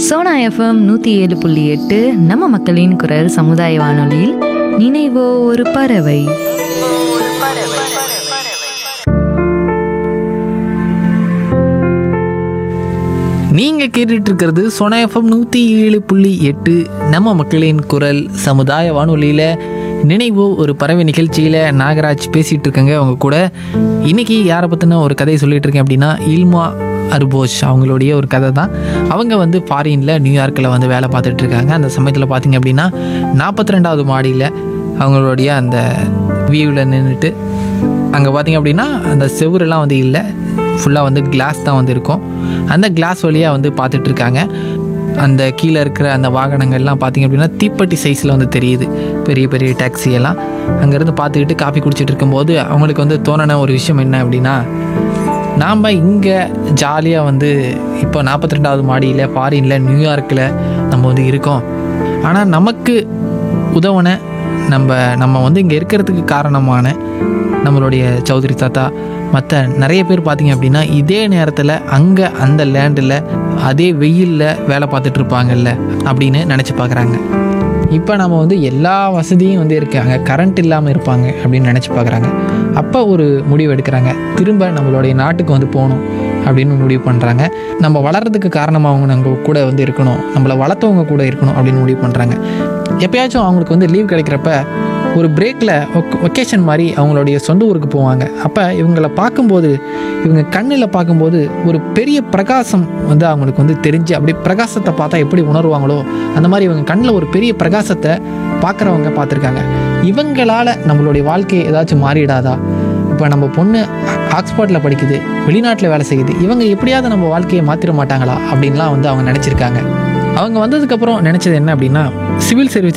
Sona FM நூற்றி ஏழு புள்ளி எட்டு நம்ம மக்களின் குரல் சமுதாய வானொலியில் நினைவோ ஒரு பறவை நீங்க கேட்டுட்டு இருக்கிறது சோனா எஃப்எம் நூற்றி ஏழு புள்ளி எட்டு நம்ம மக்களின் குரல் சமுதாய வானொலியில் நினைவு ஒரு பறவை நிகழ்ச்சியில் நாகராஜ் பேசிகிட்டு இருக்கேங்க அவங்க கூட இன்னைக்கு யாரை பற்றின ஒரு கதையை சொல்லிட்டு இருக்கேன் அப்படின்னா இல்மா அர்போஷ் அவங்களுடைய ஒரு கதை தான் அவங்க வந்து ஃபாரினில் நியூயார்க்கில் வந்து வேலை பார்த்துட்டு இருக்காங்க அந்த சமயத்தில் பார்த்தீங்க அப்படின்னா நாற்பத்தி ரெண்டாவது மாடியில் அவங்களுடைய அந்த வியூவில் நின்றுட்டு அங்கே பார்த்தீங்க அப்படின்னா அந்த செவுரெல்லாம் வந்து இல்லை ஃபுல்லாக வந்து கிளாஸ் தான் வந்து இருக்கும் அந்த கிளாஸ் வழியாக வந்து பார்த்துட்டு இருக்காங்க அந்த கீழே இருக்கிற அந்த வாகனங்கள்லாம் பார்த்தீங்க அப்படின்னா தீப்பெட்டி சைஸில் வந்து தெரியுது பெரிய பெரிய டாக்ஸி எல்லாம் அங்கேருந்து பார்த்துக்கிட்டு காஃபி குடிச்சிட்டு இருக்கும்போது அவங்களுக்கு வந்து தோணுன ஒரு விஷயம் என்ன அப்படின்னா நாம் இங்கே ஜாலியாக வந்து இப்போ நாற்பத்தி ரெண்டாவது மாடியில் ஃபாரினில் நியூயார்க்கில் நம்ம வந்து இருக்கோம் ஆனால் நமக்கு உதவுன நம்ம நம்ம வந்து இங்கே இருக்கிறதுக்கு காரணமான நம்மளுடைய சௌத்ரி தாத்தா மற்ற நிறைய பேர் பார்த்தீங்க அப்படின்னா இதே நேரத்தில் அங்கே அந்த லேண்டில் அதே வெயிலில் வேலை பார்த்துட்டு இருப்பாங்கல்ல அப்படின்னு நினச்சி பார்க்குறாங்க இப்போ நம்ம வந்து எல்லா வசதியும் வந்து இருக்காங்க கரண்ட் இல்லாமல் இருப்பாங்க அப்படின்னு நினச்சி பார்க்குறாங்க அப்போ ஒரு முடிவு எடுக்கிறாங்க திரும்ப நம்மளுடைய நாட்டுக்கு வந்து போகணும் அப்படின்னு முடிவு பண்ணுறாங்க நம்ம வளர்கிறதுக்கு காரணமாக நம்ம கூட வந்து இருக்கணும் நம்மளை வளர்த்தவங்க கூட இருக்கணும் அப்படின்னு முடிவு பண்ணுறாங்க எப்பயாச்சும் அவங்களுக்கு வந்து லீவ் கிடைக்கிறப்ப ஒரு பிரேக்கில் ஒகேஷன் மாதிரி அவங்களுடைய சொந்த ஊருக்கு போவாங்க அப்போ இவங்களை பார்க்கும்போது இவங்க கண்ணில் பார்க்கும்போது ஒரு பெரிய பிரகாசம் வந்து அவங்களுக்கு வந்து தெரிஞ்சு அப்படி பிரகாசத்தை பார்த்தா எப்படி உணர்வாங்களோ அந்த மாதிரி இவங்க கண்ணில் ஒரு பெரிய பிரகாசத்தை பார்க்குறவங்க பார்த்துருக்காங்க இவங்களால் நம்மளுடைய வாழ்க்கை ஏதாச்சும் மாறிடாதா இப்போ நம்ம பொண்ணு ஆக்ஸ்போர்ட்டில் படிக்குது வெளிநாட்டில் வேலை செய்யுது இவங்க எப்படியாவது நம்ம வாழ்க்கையை மாற்றிட மாட்டாங்களா அப்படின்லாம் வந்து அவங்க நினச்சிருக்காங்க அவங்க வந்ததுக்கப்புறம் நினச்சது என்ன அப்படின்னா சிவில் சர்வீஸ்